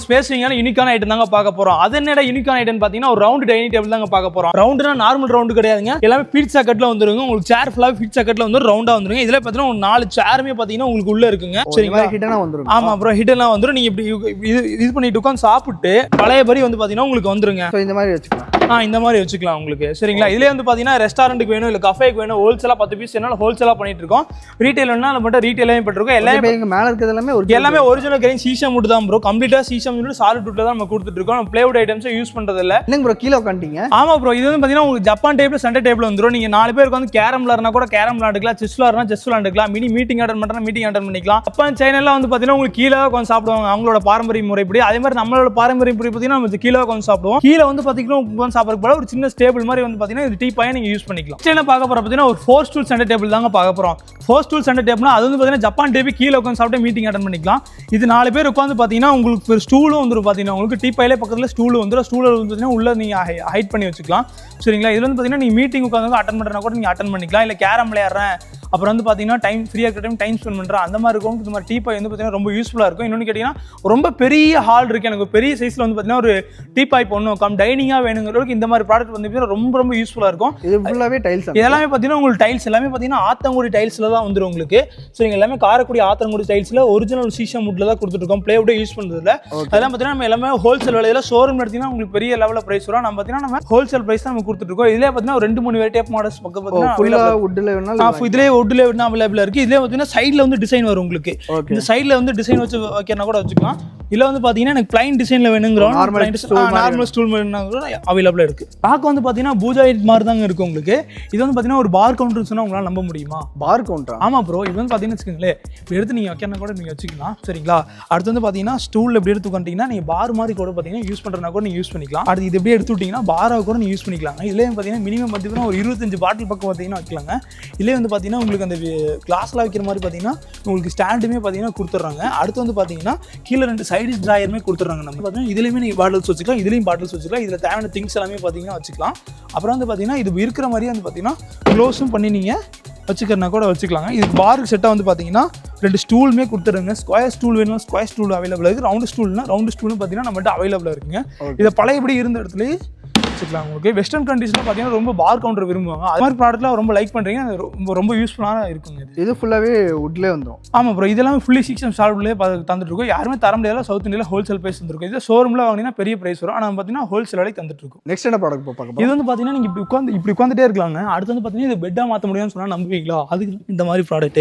ஸ்பேசிங்கான யூனிக்கான ஐட்டம் தாங்க பார்க்க போறோம் அது என்னடா யூனிக்கான ஐட்டம் பார்த்தீங்கன்னா ஒரு ரவுண்ட் டைனிங் டேபிள் தாங்க பார்க்க போறோம் ரவுண்டுனா நார்மல் ரவுண்டு கிடையாதுங்க எல்லாமே பீட்சா கட்ல வந்துருங்க உங்களுக்கு சேர் ஃபுல்லாக பீட்சா கட்ல வந்து ரவுண்டா வந்துருங்க இதுல பார்த்தீங்கன்னா ஒரு நாலு சேருமே பார்த்தீங்கன்னா உங்களுக்கு உள்ள இருக்குங்க இந்த சரிங்களா மாதிரி ஹிட்டனா வந்துரும் ஆமா அப்புறம் ஹிட்டெல்லாம் வந்துரும் நீங்க இப்படி இது இது பண்ணிட்டு உட்காந்து சாப்பிட்டு பழைய பரி வந்து பாத்தீங்கன்னா உங்களுக்கு வந்துருங்க ஸோ இந்த மாதிரி வச்சுக்கலாம் ஆ இந்த மாதிரி வச்சுக்கலாம் உங்களுக்கு சரிங்களா இதுலேயே வந்து பார்த்தீங்கன்னா ரெஸ்டாரண்ட்டுக்கு வேணும் இல்லை கஃபேக்கு வேணும் ஹோல்சேலாக பத்து பீஸ் என்னால் ஹோல்சேலாக பண்ணிட்டு இருக்கோம் ரீட்டைல் வேணா நம்மகிட்ட ரீட்டைலாகவும் பண்ணிருக்கோம் எல்லாமே இப்போ எங்க மேல இருக்கிறது எல்லாமே ஒரு எல்லாமே ஒரிஜினல் கிரைன் சீசம் மட்டும் தான் ப்ரோ கம்ப்ளீட்டாக சீசம் சொல்லி சாலிட் வுட்ல தான் நம்ம கொடுத்துட்டு இருக்கோம் நம்ம பிளேவுட் ஐட்டம்ஸை யூஸ் பண்றது இல்ல என்னங்க ப்ரோ கீழே உட்காந்துட்டீங்க ஆமா ப்ரோ இது வந்து பார்த்தீங்கன்னா உங்களுக்கு ஜப்பான் டைப்ல சண்டே டைப்ல வந்துரும் நீங்க நாலு பேருக்கு வந்து கேரம் விளாட்னா கூட கேரம் விளாண்டுக்கலாம் செஸ் விளாட்னா செஸ் விளாண்டுக்கலாம் மினி மீட்டிங் அட்டன் பண்ணுறா மீட்டிங் அட்டன் பண்ணிக்கலாம் ஜப்பான் சைனாலாம் வந்து பார்த்தீங்கன்னா உங்களுக்கு கீழே கொஞ்சம் சாப்பிடுவாங்க அவங்களோட பாரம்பரிய முறைப்படி அதே மாதிரி நம்மளோட பாரம்பரிய முறை பார்த்தீங்கன்னா நம்ம கீழே கொஞ்சம் சாப்பிடுவோம் கீழே வந்து பார்த்தீங்கன்னா உட்காந்து சாப்பிட்றதுக்கு பதிலா ஒரு சின்ன டேபிள் மாதிரி வந்து பார்த்தீங்கன்னா இது டீ பாயை நீங்கள் யூஸ் பண்ணிக்கலாம் என்ன பார்க்க போகிறோம் பார்த்தீங்கன்னா ஒரு ஃபோர் ஸ்டூல் சென்டர் டேபிள் தாங்க பார்க்க போகிறோம் ஃபோர் ஸ்டூல் சென்டர் டேபிள்னா அது வந்து பார்த்தீங்கன்னா ஜப்பான் டேபி கீழே உட்காந்து சாப்பிட்டு மீட்டிங் அட்டன் பண்ணிக்கலாம் இது நாலு பேர் உட்காந்து பார்த்தீங்கன்னா உங்களுக்கு ஒரு ஸ்டூலும் வந்துரும் பார்த்தீங்கன்னா உங்களுக்கு டீ பையிலே பக்கத்தில் ஸ்டூல் வந்துடும் ஸ்டூலில் வந்து பார்த்தீங்கன்னா உள்ள நீங்கள் ஹைட் பண்ணி வச்சுக்கலாம் சரிங்களா இதுல வந்து பார்த்தீங்கன்னா நீங்கள் மீட்டிங் உட்காந்து அட்டன் பண்ணுறனா கூட நீங்கள் அட்டன் பண்ணிக்கலாம் இல்லை கேரம் விளையாடுறேன் அப்புறம் வந்து பார்த்தீங்கன்னா டைம் ஃப்ரீயாக இருக்க டைம் டைம் ஸ்பெண்ட் பண்ணுறேன் அந்த மாதிரி இருக்கும் இந்த மாதிரி டீ பை வந்து பார்த்தீங்கன்னா ரொம்ப யூஸ்ஃபுல்லாக இருக்கும் இன்னொன்று கேட்டிங்கன்னா ரொம்ப பெரிய ஹால் இருக்குது எனக்கு ஒரு பெரிய சைஸில் வந்து பார்த்தீங்கன்னா ஒரு டீ பாய் பொண்ணும் கம் டைனிங்காக வேணுங்கிறதுக்கு இந்த மாதிரி ப்ராடக்ட் வந்து பார்த்தீங்கன்னா ரொம்ப ரொம்ப யூஸ்ஃபுல்லாக இருக்கும் இது ஃபுல்லாவே டைல்ஸ் இதெல்லாமே பார்த்தீங்கன்னா உங்களுக்கு டைல்ஸ் எல்லாமே பார்த்தீங்கன்னா ஆத்தங்குடி டைல்ஸில் தான் வந்துடும் உங்களுக்கு ஸோ நீங்கள் எல்லாமே காரக்குடி ஆத்தங்குடி டைல்ஸில் ஒரிஜினல் சீஷா முட்டில் தான் கொடுத்துருக்கோம் ப்ளேவுட்டே யூஸ் பண்ணுறதுல Okay. அதெல்லாம் பார்த்தீங்கன்னா நம்ம எல்லாமே ஹோல்சேல் விலையில ஷோரூம் எடுத்தீங்கன்னா உங்களுக்கு பெரிய லெவலில் ப்ரைஸ் வரும் நம்ம பார்த்தீங்கன்னா நம்ம ஹோல்சேல் ப்ரைஸ் தான் நம்ம கொடுத்துருக்கோம் இதுலேயே பார்த்தீங்கன்னா ஒரு ரெண்டு மூணு வெரைட்டி ஆஃப் மாடல்ஸ் பக்கம் ஃபுல்லா பார்த்தீங்கன்னா வுட்ல ஆ, வேணாலும் இதுலயே வுட்ல வேணா அவைலபிளா இருக்கு இதுலயே பார்த்தீங்கன்னா சைடுல வந்து டிசைன் வரும் உங்களுக்கு ஓகே இந்த சைடுல வந்து டிசைன் வச்சு வைக்கிறனா கூட வச்சுக்கலாம் இல்ல வந்து பாத்தீங்கன்னா எனக்கு பிளைன் டிசைன்ல வேணுங்கிறோம் Normal stool மாதிரி நார்மல் ஸ்டூல் வேணும்னா கூட அவைலபிளா இருக்கு பார்க்க வந்து பாத்தீங்கன்னா பூஜா ஐட் மாதிரி தாங்க இருக்கு உங்களுக்கு இது வந்து பாத்தீங்கன்னா ஒரு பார் கவுண்டர் சொன்னா உங்களால நம்ப முடியுமா பார் கவுண்டரா ஆமா ப்ரோ இது வந்து பாத்தீங்கன்னு வச்சுக்கோங்களேன் இப்படி எடுத்து நீங்க வைக்கிறனா கூட நீங்க வச்சுக்கலாம் சரிங்களா அடுத்து வந்து பாத்தீங்கன்னா ஸ்டூல்ல இப்படி எடுத்து உட்காந்துட்டீங்கன்னா நீங்க பார் மாதிரி கூட பாத்தீங்கன்னா யூஸ் பண்றனா கூட நீங்க யூஸ் பண்ணிக்கலாம் அடுத்து இது எப்படியே எடுத்து விட்டீங்கன்னா பாரா கூட நீங்க யூஸ் பண்ணிக்கலாம் இதுலயே பாத்தீங்கன்னா மினிமம் பாத்தீங்கன்னா ஒரு இருபத்தஞ்சு பாட்டில் பக்கம் பாத்தீங்கன்னா வைக்கலாங்க இதுலயே வந்து பாத்தீங்கன்னா உங்களுக்கு அந்த கிளாஸ்ல வைக்கிற மாதிரி பாத்தீங்கன்னா உங்களுக்கு ஸ்டாண்டுமே பாத்தீங்கன்னா கொடுத்துட்றாங்க அடுத்து வந்து பாத்தீங்கன்னா கீழே ரெண்டு சைடு ட்ராயருமே கொடுத்துட்றாங்க நம்ம பாத்தீங்கன்னா இதுலயுமே நீங்க பாட்டில்ஸ் வச்சுக்கலாம் இதுலயும் பாட்டில்ஸ் வச்சுக்கலாம் இதுல தேவையான திங்ஸ் எல்லாமே பாத்தீங்கன்னா வச்சுக்கலாம் அப்புறம் வந்து பாத்தீங்கன்னா இது இருக்கிற மாதிரியே வந்து பாத்தீங்கன்னா க்ளோஸும் பண்ணி நீங்க வச்சுக்கிறனா கூட வச்சுக்கலாங்க இது பாருக்கு செட்டாக வந்து பார்த்தீங்கன்னா ரெண்டு ஸ்டூலுமே கொடுத்துருங்க ஸ்கொயர் ஸ்டூல் வேணும் ஸ்கொயர் ஸ்டூல் அவைலபிள் இருக்குது ரவுண்டு ஸ்டூல்னா ரவுண்டு ஸ்டூலும் பார்த்தீங்கன்னா நம்மகிட்ட அவைலபிளாக இருக்குங்க Okay. இதை பழையபடி இருந்த இடத்துலயே வச்சுக்கலாம் உங்களுக்கு வெஸ்டர்ன் கண்ட்ரீஸ்ல பார்த்தீங்கன்னா ரொம்ப பார் கவுண்டர் விரும்புவாங்க அது மாதிரி ப்ராடக்ட்லாம் ரொம்ப லைக் பண்ணுறீங்க அது ரொம்ப ரொம்ப யூஸ்ஃபுல்லான இருக்குங்க இது இது ஃபுல்லாவே வுட்ல வந்துரும் ஆமாம் ப்ரோ இதெல்லாம் ஃபுல்லி சிக்ஸ் சால்வ்லேயே தந்துட்டு இருக்கோம் யாருமே தர முடியாத சவுத் இந்தியாவில் ஹோல்சேல் ப்ரைஸ் தந்துருக்கும் இது ஷோரூமில் வாங்கினீங்கன்னா பெரிய ப்ரைஸ் வரும் ஆனால் பார்த்தீங்கன்னா ஹோல்சேல் விலைக்கு தந்துட்டு இருக்கோம் நெக்ஸ்ட் என்ன ப்ராடக்ட் பார்க்க இது வந்து பார்த்தீங்கன்னா நீங்கள் இப்படி உட்காந்து இப்படி உட்காந்துட்டே இருக்கலாங்க அடுத்து வந்து பார்த்தீங்கன்னா இது பெட்டாக மாற்ற முடியும்னு சொன்னால் நம்புவீங்களா அதுக்கு இந்த மாதிரி ப்ராடக்ட்டு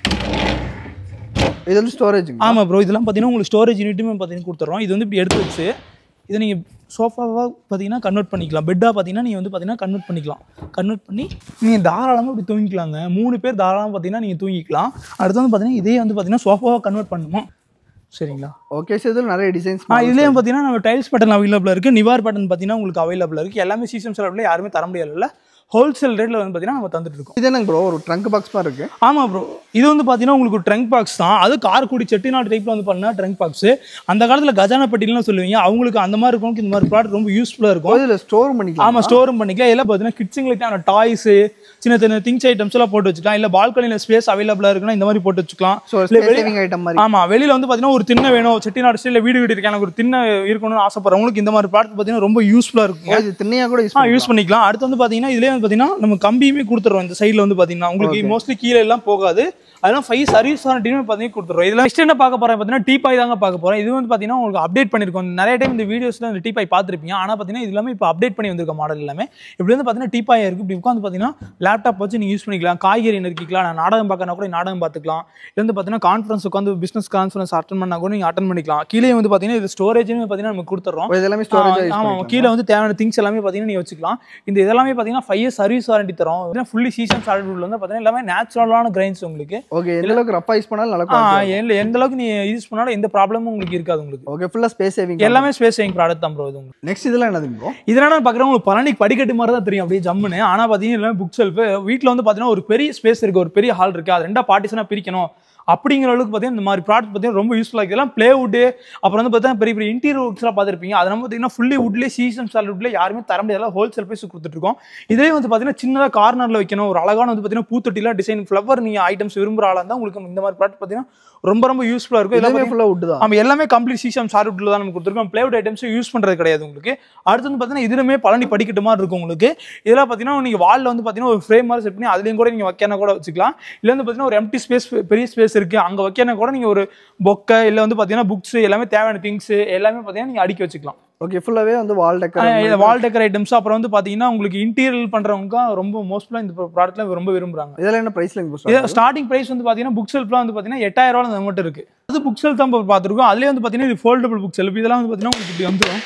இது வந்து ஸ்டோரேஜுங்க ஆமாம் ப்ரோ இதெல்லாம் பார்த்தீங்கன்னா உங்களுக்கு ஸ்டோரேஜ் யூனிட்டுமே பார்த்தீங்கன்னா கொடுத்துறோம் இது வந்து இப்படி எடுத்து வச்சு இதை நீங்கள் சோஃபாவாக பார்த்தீங்கன்னா கன்வெர்ட் பண்ணிக்கலாம் பெட்டாக பார்த்தீங்கன்னா நீங்கள் வந்து பார்த்தீங்கன்னா கன்வெர்ட் பண்ணிக்கலாம் கன்வெர்ட் பண்ணி நீங்கள் தாராளமாக இப்படி தூங்கிக்கலாங்க மூணு பேர் தாராளமாக பார்த்தீங்கன்னா நீங்கள் தூங்கிக்கலாம் அடுத்து வந்து பார்த்தீங்கன்னா இதே வந்து பார்த்தீங்கன்னா சோஃபாவாக கன்வெர்ட் பண்ணுமா சரிங்களா ஓகே சார் இதில் நிறைய டிசைன்ஸ் ஆ இதுலேயும் பார்த்தீங்கன்னா நம்ம டைல்ஸ் பேட்டர்ன் அவைலபிளாக இருக்குது நிவார் பேட்டர்ன் பார்த்தீங்கன்னா உங்களுக்கு அவைலபிளாக இருக்குது எல்லாமே சீசன் செலவில் யாருமே தர முடியல ஹோல்சேல் ரேட்டில் வந்து பார்த்தீங்கன்னா நம்ம தந்துட்டு இருக்கோம் இது என்னங்க ப்ரோ ஒரு ட்ரங்க் பாக்ஸ் மாதிரி இருக்கு ஆமாம் ப்ரோ இது வந்து பார்த்தீங்கன்னா உங்களுக்கு ஒரு ட்ரங்க் பாக்ஸ் தான் அது காரக்குடி செட்டிநாடு டைப்பில் வந்து பண்ணா ட்ரங்க் பாக்ஸ் அந்த காலத்தில் கஜானா பெட்டிலாம் சொல்லுவீங்க அவங்களுக்கு அந்த மாதிரி இருக்கும் இந்த மாதிரி ப்ராடக்ட் ரொம்ப யூஸ்ஃபுல்லாக இருக்கும் இதில் ஸ்டோர் பண்ணிக்கலாம் ஆமாம் ஸ்டோரும் பண்ணிக்கலாம் எல்லாம் பார்த்தீங்கன்னா கிட்ஸுங்களுக்கு டாய்ஸு சின்ன சின்ன திங்ஸ் ஐட்டம்ஸ் எல்லாம் போட்டு வச்சுக்கலாம் இல்லை பால்கனியில் ஸ்பேஸ் அவைலபிளாக இருக்குன்னா இந்த மாதிரி போட்டு வச்சுக்கலாம் ஸோ இல்ல வெளிய- சேவிங் ஐட்டம் மாதிரி ஆமா வெளியில வந்து பாத்தீங்கன்னா ஒரு திண்ணை வேணும் செட்டிநாடு ஸ்டைலில் வீடு வீடு இருக்கு எனக்கு ஒரு திண்ணை இருக்கணும்னு ஆசைப்படுறவங்களுக்கு இந்த மாதிரி ப்ராடக்ட் பார்த்தீங்கன்னா ரொம்ப யூஸ்ஃபுல்லாக இருக்கும் ஓ, இது திண்ணையா கூட யூஸ் ஆ யூஸ் பண்ணிக்கலாம் அடுத்து வந்து பாத்தீங்கன்னா இதுலயே வந்து பாத்தீங்கன்னா நம்ம கம்பியுமே கொடுத்துறோம் இந்த சைடுல வந்து பாத்தீங்கன்னா உங்களுக்கு மோஸ்ட்லி கீழே எல்லாம் போகாது அதெல்லாம் ஃபைவ் சர்வீஸ் வாரண்டியுமே பார்த்தீங்கன்னா கொடுத்துருவோம் இதில் நெக்ஸ்ட் என்ன பார்க்க போறேன் பார்த்தீங்கன்னா டீ பாய் தாங்க பார்க்க போறேன் இது வந்து பார்த்தீங்கன்னா உங்களுக்கு அப்டேட் பண்ணிருக்கோம் நிறைய டைம் இந்த வீடியோஸ்ல இந்த டீ பாய் பார்த்துருப்பீங்க ஆனால் பார்த்தீங்கன்னா இது எல்லாமே இப்போ அப்டேட் பண்ணி வந்திருக்க மாடல் எல்லாமே இப்படி வந்து பார்த்தீங்கன்னா டீ பாய் இருக்கு இப்படி உட்காந்து பார்த்தீங்கன்னா லேப்டாப் வச்சு நீங்கள் யூஸ் பண்ணிக்கலாம் காய்கறி நறுக்கிக்கலாம் நான் நாடகம் பார்க்கறனா கூட நாடகம் பார்த்துக்கலாம் இது வந்து பார்த்தீங்கன்னா கான்ஃபரன்ஸ் உட்காந்து பிசினஸ் கான்ஃபரன்ஸ் அட்டன் பண்ணா கூட நீங்கள் அட்டன் பண்ணிக்கலாம் கீழே வந்து பார்த்தீங்கன்னா இது ஸ்டோரேஜுமே பார்த்தீங்கன்னா நம்ம கொடுத்துறோம் ஓ, இது எல்லாமே ஸ்டோரேஜ் ஆ, ஆமா கீழே வந்து தேவையான திங்ஸ் எல்லாமே பார்த்தீங்கன்னா நீங்க வச்சுக்கலாம் இந்த இதெல்லாமே பார்த்தீங்கன்னா ஃபைவ் இயர்ஸ் சர்வீஸ் வாரண்டி தரும் ஃபுல்லி சீசன் சாலிட் வந்து பார்த்தீங்கன்னா எல்லாமே நேச்சுரலான கிரைன்ஸ் உங்களுக்கு ஓகே எந்த அளவுக்கு ரஃபா யூஸ் பண்ணாலும் நல்லா ஆ, quality எந்த எந்த அளவுக்கு நீ யூஸ் பண்ணாலும் எந்த ப்ராப்ளமும் உங்களுக்கு இருக்காது உங்களுக்கு ஓகே ஃபுல்லா ஸ்பேஸ் சேவிங் எல்லாமே ஸ்பேஸ் சேவிங் ப்ராடக்ட் தான் ப்ரோ இது உங்களுக்கு நெக்ஸ்ட் இதெல்லாம் என்னதுங்க ப்ரோ இதனால பார்க்குறவங்க உங்களுக்கு பழனி படிக்கட்டு மாதிரி தான் தெரியும் அப்படியே ஜம்முன்னு ஆனால் பார்த்தீங்கன்னா எல்லாமே புக் ஷெல்ஃப் வீட்டில் வந்து பார்த்தீங்கன்னா ஒரு பெரிய ஸ்பேஸ் இருக்கு ஒரு பெரிய ஹால் இருக்கு அது ரெண்டா பார்ட்டிஷனாக பிரிக்கணும் அப்படிங்கிற அளவுக்கு பார்த்தீங்கன்னா இந்த மாதிரி ப்ராடக்ட் பார்த்தீங்கன்னா ரொம்ப யூஸ்ஃபுல்லாக இருக்குது இதெல்லாம் ப்ளேவுட்டு அப்புறம் வந்து பார்த்தீங்கன்னா பெரிய பெரிய இன்டீரியர் ஒர்க்ஸ்லாம் பார்த்துருப்பீங்க அது நம்ம பார்த்தீங்கன்னா ஃபுல்லி வுட்லேயே சீசன் சாலிட்லேயே யாருமே தர முடியாத ஹோல்சேல் ப்ரைஸ் கொடுத்துட்ருக்கோம் இதே வந்து பார்த்தீங்கன்னா சின்னதாக கார்னரில் வைக்கணும் ஒரு அழகான வந்து பார்த்தீங்கன்னா பூத்தொட்டிலாம் டிசைன் ஃப்ளவர் நீங்கள் ஐட்டம்ஸ் விரும்புகிற ஆளாக இருந்தால் உங்களுக்கு இந்த மாதிரி ப்ராடக்ட் பார்த்தீங்கன்னா ரொம்ப ரொம்ப யூஸ்ஃபுல்லாக இருக்கும் இதெல்லாம் எல்லாமே ஃபுல்லா வுட் தான் நம்ம எல்லாமே கம்ப்ளீட் சீசம் சார்வுட்ல தான் நம்ம கொடுத்துருக்கோம் பிளேவுட் ஐட்டம்ஸ் யூஸ் பண்ணுறது கிடையாது உங்களுக்கு அடுத்து வந்து பார்த்தீங்கன்னா இதுலுமே பழனி படிக்கட்டு மாதிரி இருக்கும் உங்களுக்கு இதெல்லாம் பார்த்தீங்கன்னா நீங்கள் வாலில் வந்து பார்த்தீங்கன்னா ஒரு ஃப்ரேம் மாதிரி செட் பண்ணி அதுலேயும் கூட நீங்கள் வைக்கணும் கூட வச்சுக்கலாம் இல்லை வந்து பார்த்தீங்கன்னா ஒரு எம்டி ஸ்பேஸ் பெரிய ஸ்பேஸ் இருக்குது அங்கே வைக்கணும் கூட நீங்கள் ஒரு பொக்கை இல்லை வந்து பார்த்தீங்கன்னா புக்ஸ் எல்லாமே தேவையான திங்ஸ் எல்லாமே பார்த்தீங்கன்னா நீங்கள் அடுக்கி வச்சுக்கலாம் ஓகே ஃபுல்லாவே வந்து wall decor wall decor items அப்புறம் வந்து பார்த்தீங்கன்னா உங்களுக்கு இன்டீரியர் பண்ணுறவங்க ரொம்ப மோஸ்ட்ஃபுல்லாக இந்த ப்ராடக்ட்ல ரொம்ப விரும்புகிறாங்க இதெல்லாம் என்ன பிரைஸ்ல இது ஸ்டார்டிங் பிரைஸ் வந்து பார்த்தீங்கன்னா புக் செல்ஃப்லாம் வந்து பார்த்தீங்கன்னா எட்டாயிரம் ரூபாய் அந்த மட்டும் இருக்கு அது புக் செல்ஃப் தான் இப்போ பார்த்துருக்கோம் அதுலேயே வந்து பார்த்தீங்கன்னா இது ஃபோல்டபுள் புக் செல்ஃப் இதெல்லாம் வந்து பார்த்தீங்கன்னா உங்களுக்கு இப்படி வந்துடும்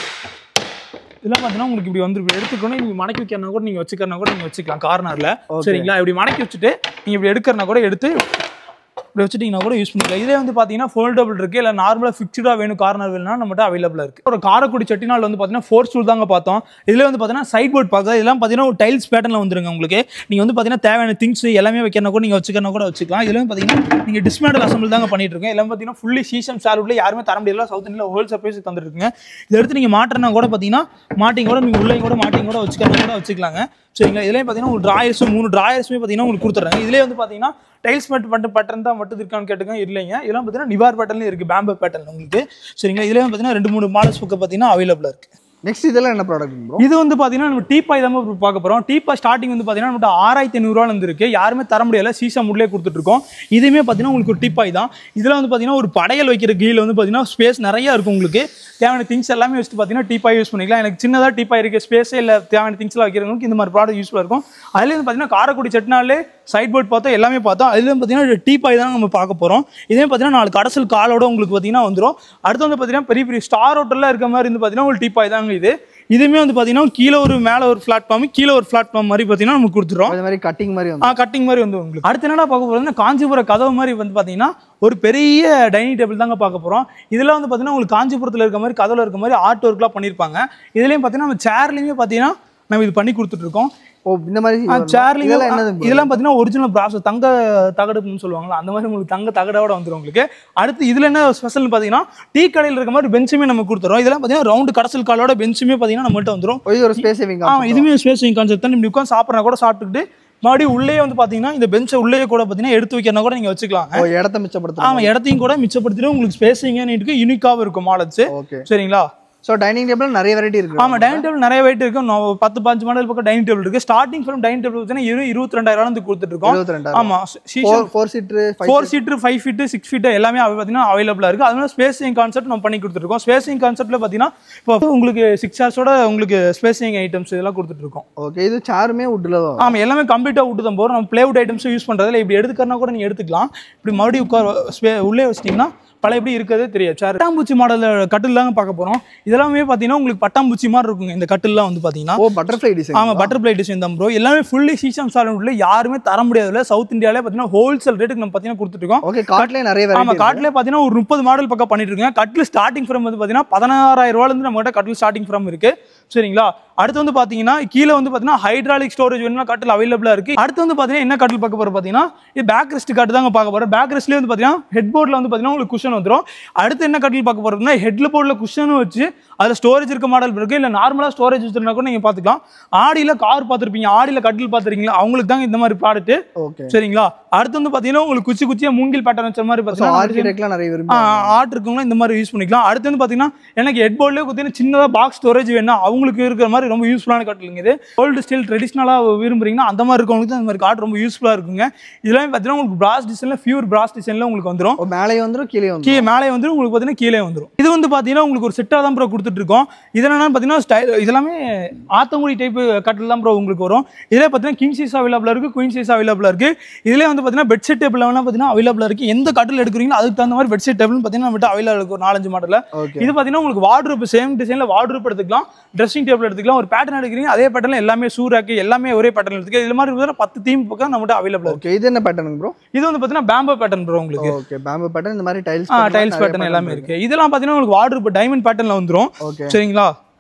இதெல்லாம் பார்த்தீங்கன்னா உங்களுக்கு இப்படி வந்துரும் எடுத்துக்கணும் நீங்கள் மடக்கி வைக்கிறனா கூட நீங்கள் வச்சுக்கிறனா கூட நீங்கள் வச்சுக்கலாம் கார்னரில் Okay. சரிங்களா இப்படி மடக்கி வச்சுட்டு நீங்கள் இப்படி எடுக்கிறனா கூட எடுத்து இப்படி வச்சுட்டீங்கன்னா கூட யூஸ் பண்ணிக்கலாம் இதே வந்து பார்த்தீங்கன்னா ஃபோல்டபுள் இருக்குது இல்லை நார்மலாக ஃபிக்ஸ்டாக வேணும் கார்னர் வேணும்னா நம்மகிட்ட அவைலபிளாக இருக்குது ஒரு காரக்குடி செட்டிநாள் வந்து பார்த்தீங்கன்னா ஃபோர் ஸ்டூல் தாங்க பார்த்தோம் இதில் வந்து பார்த்தீங்கன்னா சைட் போர்ட் பார்க்க இதெல்லாம் பார்த்தீங்கன்னா ஒரு டைல்ஸ் பேட்டர்னில் வந்துருங்க உங்களுக்கு நீங்கள் வந்து பார்த்தீங்கன்னா தேவையான திங்ஸ் எல்லாமே வைக்கிறனா கூட நீங்கள் வச்சுக்கிறனா கூட வச்சுக்கலாம் இதில் வந்து பார்த்தீங்கன்னா நீங்கள் டிஸ்மேண்டல் அசம்பிள் தாங்க பண்ணிட்டு இருக்கோம் எல்லாம் பார்த்தீங்கன்னா ஃபுல்லி சீசன் சார்வுட்ல யாருமே தர முடியல சவுத் இந்தியாவில் ஹோல் சர்ப்ரைஸ் தந்துருக்குங்க இதை எடுத்து நீங்கள் மாட்டினா கூட பார்த்தீங்கன்னா மாட்டிங் கூட நீங்கள் உள்ளே கூட மாட்டிங் கூட வச்சுக்கிறனா கூட வச்சுக்கலாங்க சரிங்களா இதுலேயும் பார்த்தீங்கன்னா உங்களுக்கு ட்ராயர்ஸும் மூணு ட்ராயர்ஸுமே பார்த்தீங்கன்னா உங்களுக்கு கொடுத்துட்றாங்க இதுலேயே வந்து பார்த்தீங்கன்னா டைல்ஸ் மட்டும் மட்டும் பட்டன் தான் மட்டும் இருக்கான்னு கேட்டுங்க இல்லைங்க இதெல்லாம் பார்த்தீங்கன்னா நிவார் பேட்டர்ல இருக்குது பேம்போ பேட்டர்ன் உங்களுக்கு சரிங்களா இதுலேயும் பார்த்தீங்கன்னா ரெண்டு மூணு மாடல்ஸ் புக்கு பார்த்தீங்கன்னா அவைலபிளாக இருக்குது நெக்ஸ்ட் இதெல்லாம் என்ன ப்ராடக்ட் ப்ரோ இது வந்து பார்த்தீங்கன்னா நம்ம டீப்பாய் தான் bro பார்க்க போகிறோம் டீப்பாய் ஸ்டார்டிங் வந்து பார்த்தீங்கன்னா நம்மகிட்ட ஆறாயிரத்தி ஐநூறுரூவா வந்து இருக்கு யாருமே தர முடியல சீசா முட்லேயே கொடுத்துட்ருக்கோம் இதுவுமே பார்த்தீங்கன்னா உங்களுக்கு ஒரு டீப்பாய் தான் இதில் வந்து பார்த்தீங்கன்னா ஒரு படையல் வைக்கிற கீழே வந்து பார்த்தீங்கன்னா ஸ்பேஸ் நிறையா இருக்கும் உங்களுக்கு தேவையான திங்ஸ் எல்லாமே வச்சுட்டு பார்த்தீங்கன்னா டீப்பாய் யூஸ் பண்ணிக்கலாம் எனக்கு சின்னதாக டீப்பாய் இருக்க ஸ்பேஸே இல்லை தேவையான திங்ஸ்லாம் வைக்கிறவங்களுக்கு இந்த மாதிரி ப்ராடக்ட் யூஸ்ஃபுல்லாக இருக்கும் அதுலேயே வந்து பார்த்தீங்கன்னா காரக்குடி செட்டினாலே சைட் போர்ட் பார்த்தோம் எல்லாமே பார்த்தோம் அதுலேயும் பார்த்தீங்கன்னா டீப்பாய் தான் நம்ம பார்க்க போகிறோம் இதே பார்த்தீங்கன்னா நாலு கடைசல் காலோட உங்களுக்கு பார்த்தீங்கன்னா வந்துடும் அடுத்து வந்து பார்த்தீங்கன்னா பெரிய பெரிய ஸ்டார் ஹோட்டலில் இருக்க மாதிரி வந்து பார்த்தீங்கன்னா ஒரு டீப்பாய் தாங்க இது இதுவுமே வந்து பார்த்தீங்கன்னா கீழே ஒரு மேலே ஒரு பிளாட்ஃபார்ம் கீழே ஒரு பிளாட்ஃபார்ம் மாதிரி பார்த்தீங்கன்னா நமக்கு கொடுத்துரும் அது மாதிரி கட்டிங் மாதிரி வந்து ஆ கட்டிங் மாதிரி வந்து உங்களுக்கு அடுத்து என்னடா பார்க்க போகிறோம்னா காஞ்சிபுரம் கதவு மாதிரி வந்து பார்த்தீங்கன்னா ஒரு பெரிய டைனிங் டேபிள் தாங்க பார்க்க போகிறோம் இதில் வந்து பார்த்தீங்கன்னா உங்களுக்கு காஞ்சிபுரத்தில் இருக்க மாதிரி கதவுல இருக்க மாதிரி ஆர்ட் ஒர்க்லாம் பண்ணியிருப்பாங்க இதுலேயும் பார்த்தீங்கன்னா நம்ம சேர்லேயுமே பார்த்தீங்கன்னா நம்ம இது பண்ணி கொடுத்துட்ருக்கோம் ஓ இந்த மாதிரி வருமா? சேர்லையும் இதெல்லாம் என்னது bro? இதெல்லாம் பார்த்தீங்கன்னா ஒரிஜினல் ப்ராசஸ் தங்க தகடுன்னு சொல்லுவாங்களா அந்த மாதிரி உங்களுக்கு தங்க தகடோட வந்துடும் உங்களுக்கு அடுத்து இதில் என்ன ஸ்பெஷல் பார்த்தீங்கன்னா டீ கடையில் இருக்க மாதிரி பெஞ்சுமே நம்ம கொடுத்துறோம் இதெல்லாம் பார்த்தீங்கன்னா ரவுண்டு கடைசல் காலோட பெஞ்சுமே பார்த்தீங்கன்னா நம்மள்ட்ட வந்துடும் ஓ, இது ஒரு ஸ்பேஸ் சேவிங் ஆ இதுவுமே ஸ்பேசிங் கான்செப்ட் தான் இப்படி உட்காந்து சாப்பிட்றா கூட சாப்பிட்டுக்கிட்டு மறுபடியும் உள்ளே வந்து பார்த்தீங்கன்னா இந்த பெஞ்சை உள்ளே கூட பார்த்தீங்கன்னா எடுத்து வைக்கிறனா கூட நீங்கள் வச்சுக்கலாம் ஓ இடத்த மிச்சப்படுத்துறோம் ஆமாம் இடத்தையும் கூட மிச்சப்படுத்திட்டு உங்களுக்கு ஸ்பேசிங்காக இருக்கு யூனிக்காகவும் இருக்கும் மாடல்ஸ் ஓகே சரிங்களா ஸோ டைனிங் டேபிள் நிறைய வெரைட்டி இருக்கு ஆமாம் டைனிங் டேபிள் நிறைய வெயிட் இருக்கு நோ- பத்து பாஞ்சு மாடல் பக்கம் டைனிங் டேபிள் இருக்கு ஸ்டார்டிங் ஃப்ரம் டைனிங் டேபிள் பார்த்தீங்கன்னா இரு இருபத்தி ரெண்டாயிரம் வந்து கொடுத்துட்டு இருக்கோம் இருபத்தி ரெண்டாயிரம் ஆமாம் four four seater five four seater five feet six feet எல்லாமே அவ- பார்த்தீங்கன்னா அவைலபிளாக இருக்குது அதனால ஸ்பேசிங் கான்செப்ட் நம்ம பண்ணி கொடுத்துருக்கோம் ஸ்பேசிங் கான்செப்ட்டில் பார்த்தீங்கன்னா இப்போ உங்களுக்கு சிக்ஸ் ஹார்ஸோட உங்களுக்கு ஸ்பேசிங் ஐட்டம்ஸ் இதெல்லாம் கொடுத்துட்ருக்கோம் ஓகே இது சேருமே வுட்டில் தான் ஆமாம் எல்லாமே கம்ப்ளீட்டாக விட்டு தான் போகிறோம் நம்ம பிளேவுட் ஐட்டம்ஸும் யூஸ் பண்ணுறதுல இப்படி எடுத்துக்கறனா கூட நீங்கள் எடுத்துக்கலாம் இப்படி மறுபடியும் உட்கார ஸ்பே- உள்ளே வச்சிட்டிங்கன்னா பழைய எப்படி இருக்கிறதே தெரியாது சார் பட்டாம்பூச்சி மாடல் கட்டில் தாங்க பார்க்க போகிறோம் இதெல்லாமே பார்த்தீங்கன்னா உங்களுக்கு பட்டாம்பூச்சி மாதிரி இருக்குங்க இந்த கட்டில்லாம் வந்து பார்த்தீங்கன்னா ஓ பட்டர்ஃப்ளை டிசைன் ஆமாம் பட்டர்ஃப்ளை டிசைன் தான் ப்ரோ எல்லாமே ஃபுல்லி சீசம் சாலன்ல யாருமே தர முடியாதுல சவுத் இந்தியாவிலே பார்த்தீங்கன்னா ஹோல்சேல் ரேட்டுக்கு நம்ம பார்த்தீங்கன்னா கொடுத்துருக்கோம் ஓகே காட்லேயே நிறைய ஆமா வெரைட்டி காட்டிலே பார்த்தீங்கன்னா ஒரு முப்பது மாடல் பக்கம் பண்ணிட்டு இருக்கேன் கட்டில் ஸ்டார்டிங் ஃப்ரம் வந்து பார்த்தீங்கன்னா பதினாறாயிரம் ரூபாயிலிருந்து நம்ம கிட்ட கட்டில் ஸ்டார்டிங் ஃப்ரம் இருக்கு சரிங்களா அடுத்து வந்து பார்த்தீங்கன்னா கீழே வந்து பார்த்தீங்கன்னா ஹைட்ராலிக் ஸ்டோரேஜ் வேணும்னா கட்டில் அவைலபிளாக இருக்கு அடுத்து வந்து பார்த்தீங்கன்னா என்ன கட்டில் பார்க்க போறோம் பார்த்தீங்கன்னா இது பேக் ரெஸ்ட் காட்டு தாங்க பார்க்க போறோம் பேக் ரெஸ்ட்லேயே வந்து பார்த்தீங்கன்னா ஹெட் போர்டில் வந்து பார்த்தீங்கன்னா உங்களுக்கு குஷன் வந்துடும் அடுத்து என்ன கட்டில் பார்க்க போறோம்னா ஹெட்ல போர்டில் குஷனும் வச்சு அதில் ஸ்டோரேஜ் இருக்க மாடல் இருக்கு இல்லை நார்மலாக ஸ்டோரேஜ் வச்சிருந்தா கூட நீங்கள் பார்த்துக்கலாம் ஆடியில் கார் பார்த்துருப்பீங்க ஆடியில் கட்டில் பார்த்துருக்கீங்களா அவங்களுக்கு தாங்க இந்த மாதிரி ப்ராடக்ட் ஓகே சரிங்களா அடுத்து வந்து பார்த்தீங்கன்னா உங்களுக்கு குச்சி குச்சியா மூங்கில் பேட்டர்ன் வச்ச மாதிரி ஸோ பார்த்தீங்கன்னா ஆர்கிடெக்ட்லாம் நிறைய விரும்பி ஆர்ட் இருக்கவங்களும் இந்த மாதிரி யூஸ் பண்ணிக்கலாம் அடுத்து வந்து பார்த்தீங்கன்னா எனக்கு ஹெட் போர்ட்லேயே பார்த்தீங்கன்னா சின்னதாக பாக்ஸ் ஸ்டோரேஜ் வேணும் அவங்களுக்கு இருக்கிற மாதிரி ரொம்ப யூஸ்ஃபுல்லான காட்டுங்க இது ஓல்டு ஸ்டைல் ட்ரெடிஷ்னலாக விரும்புறீங்கன்னா அந்த மாதிரி இருக்கவங்களுக்கு தான் இந்த மாதிரி கார்டு ரொம்ப யூஸ்ஃபுல்லாக இருக்குங்க இதெல்லாம் பார்த்தீங்கன்னா உங்களுக்கு பிராஸ் டிசைனில் ஃபியூர் பிராஸ் டிசைனில் உங்களுக்கு வந்துடும் ஓ மேலே வந்துடும் கீழே வந்துடும் கீழே மேலே வந்துடும் உங்களுக்கு பார்த்தீங்கன்னா கீழே வந்துடும் இது வந்து பார்த்தீங்கன்னா உங்களுக்கு ஒரு செட்டாக தான் ப்ரோ கொடுத்துட்டு இருக்கோம் இது என்னன்னா பார்த்தீங்கன்னா ஸ்டைல் இதெல்லாமே ஆத்தங்குடி டைப் கட்டில் தான் ப்ரோ உங்களுக்கு வரும் இதில் பார்த்தீங்கன்னா கிங் சைஸ் அவைலபிளாக இருக்குது குயின் சைஸ் அவைலபிளாக இருக்குது இதிலே வந்து பார்த்தீங்கன்னா பெட் செட் டேபிள் பார்த்தீங்கன்னா அவைலபிளாக இருக்குது எந்த கட்டில் எடுக்கிறீங்களோ அதுக்கு தகுந்த மாதிரி பெட் செட் டேபிள் பார்த்தீங்கன்னா நம்மகிட்ட அவைலபிள் இருக்கும் ஒரு நாலஞ்சு மாடலில் ஓகே இது பார்த்தீங்கன்னா உங்களுக்கு வார்ட்ரூப் சேம் டிசைனில் வார்ட்ரூப் எடுத்துக்கலாம் ட்ரெஸ்ஸிங் டேபிள் எடுத்துக்கலாம் ஒரு பேட்டர்ன் எடுக்கிறீங்க அதே பேட்டர்ல எல்லாமே ஷூ ரேக்கு எல்லாமே ஒரே பேட்டர்ன் எடுத்துக்கலாம் இது மாதிரி பார்த்தீங்கன்னா பத்து தீம் பக்கம் நம்மகிட்ட அவைலபிள் இருக்கு ஓகே இது என்ன பேட்டர்னுங்க ப்ரோ இது வந்து பார்த்தீங்கன்னா பேம்போ பேட்டர்ன் ப்ரோ உங்களுக்கு ஓகே பேம்பு பேட்டர்ன் இந்த மாதிரி டைல்ஸ் ஆ டைல்ஸ் பேட்டர்ன் எல்லாமே இருக்கு இதெல்லாம் பார்த்தீங்கன்னா உங்களுக்கு வார்ட்ரூப் டைமண்ட் பேட்டர்னில் வந்துரும் ஓகே சரிங்களா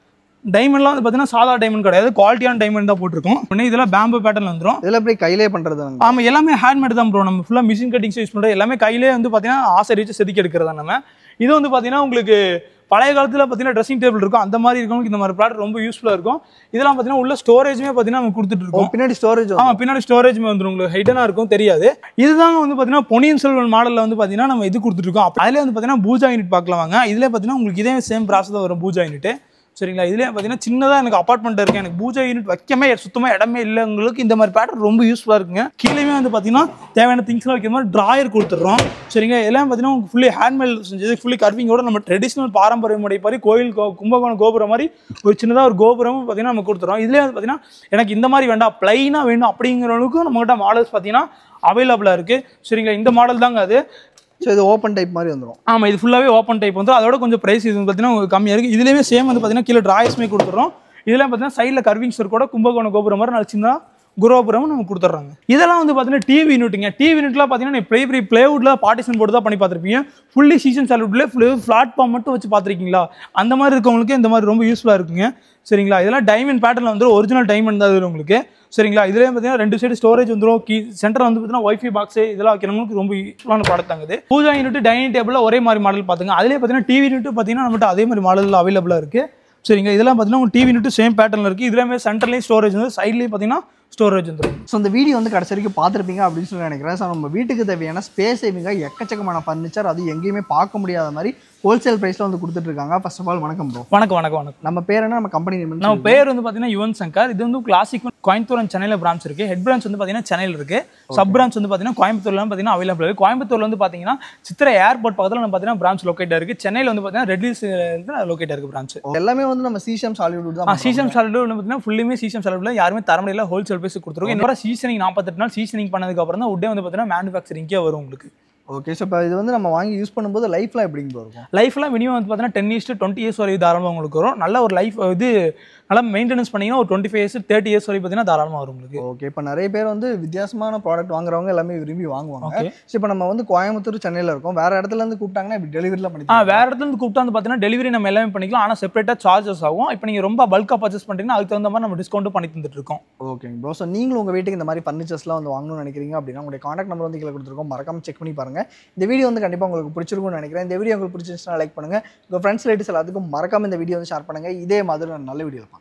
டைமண்ட்லாம் வந்து பார்த்தீங்கன்னா சாதா டைமண்ட் கிடையாது குவாலிட்டியான டைமண்ட் தான் போட்டிருக்கோம் உடனே இதெல்லாம் பேம்பு பேட்டர்ல வந்துரும் இதெல்லாம் எப்படி கையிலே பண்றதுங்க ஆமா எல்லாமே ஹேண்ட்மேட் தான் ப்ரோ நம்ம ஃபுல்லாக மிஷின் கட்டிங்ஸ் யூஸ் பண்ணுறது எல்லாமே கையிலே வந்து பார்த்தீங்கன்னா ஆசை வச்சு செதுக்கி எடுக்கிறதா நம்ம இது வந்து பார்த்தீங்கன்னா உங்களுக்கு பழைய காலத்தில் பார்த்தீங்கன்னா ட்ரெஸ்ஸிங் டேபிள் இருக்கும் அந்த மாதிரி இருக்கவங்களுக்கு இந்த மாதிரி ப்ராடக்ட் ரொம்ப யூஸ்ஃபுல்லாக இருக்கும் இதெல்லாம் பார்த்தீங்கன்னா உள்ள ஸ்டோரேஜுமே பார்த்தீங்கன்னா நம்ம கொடுத்துட்டு ஓ, இருக்கோம் பின்னாடி ஸ்டோரேஜ் ஆமா பின்னாடி ஸ்டோரேஜ் வந்துடும் உங்களுக்கு ஹைட்டனாக இருக்கும் தெரியாது இதுதான் வந்து பார்த்தீங்கன்னா பொன்னியின் செல்வன் மாடலில் வந்து பார்த்தீங்கன்னா நம்ம இது கொடுத்துருக்கோம் அதிலே வந்து பார்த்தீங்கன்னா பூஜா யூனிட் பார்க்கலாம் வாங்க இதில் பார்த்தீங்கன்னா உங்களுக்கு இதே சேம் ப்ராசஸ் தான் வரும் பூஜா யூனிட் சரிங்களா இதுலேயே பார்த்தீங்கன்னா சின்னதாக எனக்கு அப்பார்ட்மெண்ட் இருக்கு எனக்கு பூஜா யூனிட் வைக்கமே சுத்தமாக இடமே இல்லை உங்களுக்கு இந்த மாதிரி பேட்டர்ன் ரொம்ப யூஸ்ஃபுல்லாக இருக்குங்க கீழேயுமே வந்து பார்த்தீங்கன்னா தேவையான திங்ஸ்லாம் வைக்கிற மாதிரி ட்ராயர் கொடுத்துட்றோம் சரிங்களா எல்லாம் பார்த்தீங்கன்னா உங்களுக்கு ஃபுல்லி ஹேண்ட்மேல் செஞ்சது ஃபுல்லி கர்விங்கோட நம்ம ட்ரெடிஷ்னல் பாரம்பரிய முறை மாதிரி கோயில் கோ- கும்பகோணம் கோபுரம் மாதிரி ஒரு சின்னதாக ஒரு கோபுரமும் பார்த்தீங்கன்னா நம்ம கொடுத்துறோம் இதுலேயே வந்து பார்த்தீங்கன்னா எனக்கு இந்த மாதிரி வேண்டாம் ப்ளைனாக வேணும் அப்படிங்கிற அளவுக்கு நம்மகிட்ட மாடல்ஸ் பார்த்தீங்கன்னா அவைலபிளாக இருக்குது சரிங்களா இந்த மாடல் தாங்க அது ஸோ இது ஓப்பன் டைப் மாதிரி வந்துரும் ஆமாம் இது ஃபுல்லாகவே ஓப்பன் டைப் வந்து அதோட கொஞ்சம் ப்ரைஸ் இது வந்து பார்த்தீங்கன்னா உங்களுக்கு கம்மியாக இருக்குது இதுலேயுமே சேம் வந்து பார்த்தீங்கன்னா கீழே ட்ராயர்ஸ்மே கொடுத்துறோம் இதில் பார்த்தீங்கன்னா சைடில் கர்விங்ஸ் கூட கும்பகோணம் கோபுரம் மாதிரி நல்ல சின்ன குரோபுரம் நம்ம கொடுத்துட்றாங்க இதெல்லாம் வந்து பார்த்தீங்கன்னா டிவி யூனிட்டுங்க டிவி யூனிட்லாம் பார்த்தீங்கன்னா நீ பெரிய பெரிய பிளேவுட்ல பார்ட்டிஷன் போட்டு தான் பண்ணி பார்த்துருப்பீங்க ஃபுல்லி சீசன் சாலிவுட்ல ஃபுல்லி பிளாட்ஃபார்ம் மட்டும் வச்சு பார்த்துருக்கீங்களா அந்த மாதிரி இருக்கவங்களுக்கு இந்த மாதிரி ரொம்ப யூஸ்ஃபுல்லாக இருக்குங்க சரிங்களா இதெல்லாம் டைமண்ட் பேட்டர்ல வந்து ஒரிஜினல் டைமண்ட் தான் இது உங்களுக்கு சரிங்களா இதுலேயே பார்த்தீங்கன்னா ரெண்டு சைடு ஸ்டோரேஜ் வந்துடும் கீ சென்டர் வந்து பார்த்தீங்கன்னா ஒய்ஃபை பாக்ஸ் இதெல்லாம் வைக்கிறவங்களுக்கு ரொம்ப யூஸ்ஃபுல்லான ப்ராடக்ட் தாங்க இது பூஜா யூனிட் டைனிங் டேபிள் ஒரே மாதிரி மாடல் பார்த்துங்க அதுலேயே பார்த்தீங்கன்னா டிவி யூனிட் பார்த்தீங்கன்னா நம்மகிட்ட அதே மாதிரி மாடலில் அவைலபிளாக இருக்குது சரிங்க இதெல்லாம் பார்த்தீங்கன்னா உங்கள் டிவி யூனிட் சேம் பேட்டர்னில் இருக்குது இதுலேயுமே சென்டர்லேயும் ஸ்டோரேஜ் வந்து சைட்லேயும் பார்த்தீங்கன்னா ஸ்டோரேஜ் வந்துடும் ஸோ இந்த வீடியோ வந்து கடைசி வரைக்கும் பார்த்துருப்பீங்க அப்படின்னு சொல்லி நினைக்கிறேன் ஸோ நம்ம வீட்டுக்கு தேவையான ஸ்பேஸ் சேவிங்காக எக்கச்சக்கமான ஃபர்னிச்சர் அது எங்கேயுமே பார்க்க முடியாத மாதிரி ஹோல்சேல் ப்ரைஸில் வந்து கொடுத்துட்டு இருக்காங்க ஃபர்ஸ்ட் ஆஃப் ஆல் வணக்கம் ப்ரோ வணக்கம் வணக்கம் வணக்கம் நம்ம பேர் என்ன நம்ம கம்பெனி நேம் நம்ம பேர் வந்து பார்த்தீங்கன்னா யுவன் சங்கர் இது வந்து கிளாசிக் கோயம்புத்தூர் and சென்னையில் பிரான்ச் இருக்கு ஹெட் பிரான்ச் வந்து பார்த்தீங்கன்னா சென்னையில் இருக்கு சப் பிரான்ச் வந்து பார்த்தீங்கன்னா கோயம்புத்தூர்ல பார்த்தீங்கன்னா அவைலபிள் இருக்கு கோயம்புத்தூர்ல வந்து பார்த்தீங்கன்னா சித்திரை ஏர்போர்ட் பக்கத்தில் நம்ம பார்த்தீங்கன்னா பிரான்ச் லொக்கேட் இருக்கு சென்னையில் வந்து பார்த்தீங்கன்னா ரெட்லிஸ் லொக்கேட் இருக்கு பிரான்ச் எல்லாமே வந்து நம்ம சீசம் சாலிவுட் தான் சீசன் சாலட் வந்து பார்த்தீங்கன்னா ஃபுல்லுமே சீசன் சாலட்ல யாருமே தர முடியல ஹோல்சேல் பேஸ் கொடுத்துருக்கோம் இந்த சீசனிங் நாற்பத்தெட்டு நாள் சீசனிங் பண்ணதுக்கு அப்புறம் தான் உடனே வந்து பார்த்தீங்கன்னா மேனுஃபேக்சரிங்கே வரும் உங்களுக்கு ஓகே ஸோ இப்போ இது வந்து நம்ம வாங்கி யூஸ் பண்ணும்போது லைஃப்லாம் எப்படிங்க bro இருக்கும் லைஃப்லாம் மினிமம் வந்து பார்த்தீங்கன்னா டென் இயர்ஸ் டுவெண்ட்டி இயர்ஸ் வரைக்கும் தாராளமாக உங்களுக்கு வரும் நல்ல ஒரு லைஃப் இது நல்லா மெயின்டெனன்ஸ் பண்ணீங்கன்னா ஒரு twenty five years thirty years வரைக்கும் பார்த்தீங்கன்னா தாராளமாக வரும் உங்களுக்கு ஓகே இப்போ நிறைய பேர் வந்து வித்தியாசமான ப்ராடக்ட் வாங்குறவங்க எல்லாமே விரும்பி வாங்குவாங்க ஓகே ஸோ இப்போ நம்ம வந்து கோயம்புத்தூர் சென்னையில் இருக்கோம் வேற இடத்துல இருந்து கூப்பிட்டாங்கன்னா இப்படி டெலிவரிலாம் பண்ணி ஆ வேற இடத்துல இருந்து கூப்பிட்டா வந்து பார்த்தீங்கன்னா டெலிவரி நம்ம எல்லாமே பண்ணிக்கலாம் ஆனால் செப்பரேட்டாக சார்ஜஸ் ஆகும் இப்போ நீங்கள் ரொம்ப பல்காக பர்ச்சேஸ் பண்ணுறீங்கன்னா அதுக்கு தகுந்த மாதிரி நம்ம டிஸ்கவுண்ட்டும் பண்ணி தந்துட்டு இருக்கோம் ஓகேங்க ப்ரோ ஸோ நீங்களும் உங்கள் வீட்டுக்கு இந்த மாதிரி ஃபர்னிச்சர்ஸ்லாம் வந்து வாங்கணும்னு நினைக்கிறீங்க அப்படின்னா உங்களுடைய காண்டாக்ட் நம்பர் வந்து கீழே கொடுத்துருக்கோம் மறக்காம செக் பண்ணி பாருங்க இந்த வீடியோ வந்து கண்டிப்பாக உங்களுக்கு பிடிச்சிருக்கும்னு நினைக்கிறேன் இந்த வீடியோ உங்களுக்கு பிடிச்சிருந்துச்சுன்னா லைக் பண்ணுங்க உங்கள் ஃப்ரெண்ட்ஸ் ரிலேட்டிவ்ஸ் எல்லாத்துக்கும் மறக்காம இந்த வீடியோ வந்து ஷேர் பண்ணுங்க இதே மாதிரி ஒரு நல்ல வீடியோ